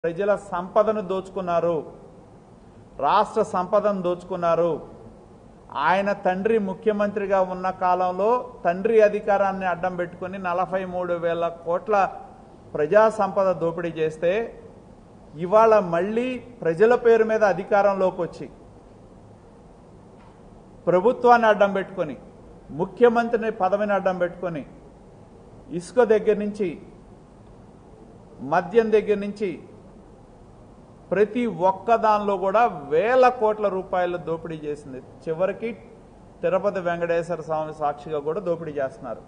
ప్రజల సంపదను దోచుకున్నారు రాష్ట్ర సంపదను దోచుకున్నారు ఆయన తండ్రి ముఖ్యమంత్రిగా ఉన్న కాలంలో తండ్రి అధికారాన్ని అడ్డం పెట్టుకుని నలభై మూడు వేల కోట్ల ప్రజా సంపద దోపిడీ చేస్తే ఇవాళ మళ్ళీ ప్రజల పేరు మీద అధికారంలోకి వచ్చి ప్రభుత్వాన్ని అడ్డం పెట్టుకొని ముఖ్యమంత్రిని పదవిని అడ్డం పెట్టుకొని ఇసుక దగ్గర నుంచి మద్యం దగ్గర నుంచి ప్రతి ఒక్క దానిలో కూడా వేల కోట్ల రూపాయలు దోపిడీ చేసింది చివరికి తిరుపతి వెంకటేశ్వర స్వామి సాక్షిగా కూడా దోపిడీ చేస్తున్నారు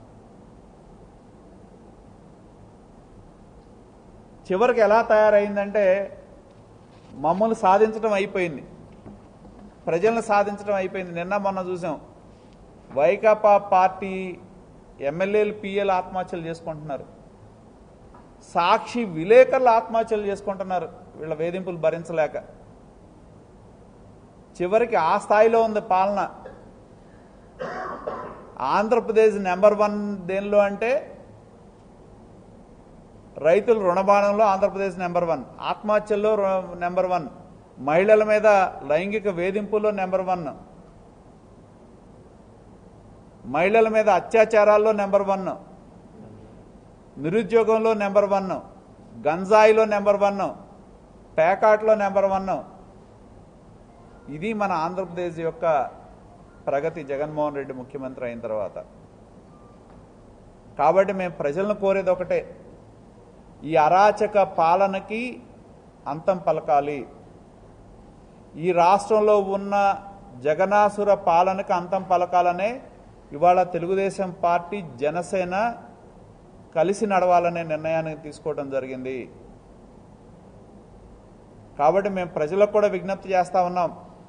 చివరికి ఎలా తయారైందంటే మమ్మల్ని సాధించడం అయిపోయింది ప్రజలను సాధించడం అయిపోయింది నిన్న మొన్న చూసాం వైకాపా పార్టీ ఎమ్మెల్యేలు పిఎల్ ఆత్మహత్యలు చేసుకుంటున్నారు సాక్షి విలేకరులు ఆత్మహత్యలు చేసుకుంటున్నారు వీళ్ళ వేధింపులు భరించలేక చివరికి ఆ స్థాయిలో ఉంది పాలన ఆంధ్రప్రదేశ్ నెంబర్ వన్ దేనిలో అంటే రైతుల రుణబాణంలో ఆంధ్రప్రదేశ్ నెంబర్ వన్ ఆత్మహత్యల్లో రు- నెంబర్ వన్ మహిళల మీద లైంగిక వేధింపుల్లో నెంబర్ వన్ మహిళల మీద అత్యాచారాల్లో నెంబర్ వన్ నిరుద్యోగంలో నెంబర్ వన్ గంజాయిలో నెంబర్ వన్ పేకాట్లో నెంబర్ వన్ ఇది మన ఆంధ్రప్రదేశ్ యొక్క ప్రగతి జగన్మోహన్ రెడ్డి ముఖ్యమంత్రి అయిన తర్వాత కాబట్టి మేము ప్రజలను కోరేది ఒకటే ఈ అరాచక పాలనకి అంతం పలకాలి ఈ రాష్ట్రంలో ఉన్న జగనాసుర పాలనకు అంతం పలకాలనే ఇవాళ తెలుగుదేశం పార్టీ జనసేన కలిసి నడవాలనే నిర్ణయాన్ని తీసుకోవడం జరిగింది కాబట్టి మేము ప్రజలకు కూడా విజ్ఞప్తి చేస్తా ఉన్నాం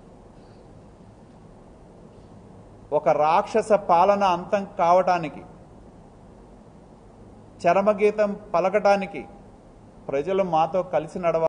ఒక రాక్షస పాలన అంతం కావటానికి చరమగీతం పలకటానికి ప్రజలు మాతో కలిసి నడవాలి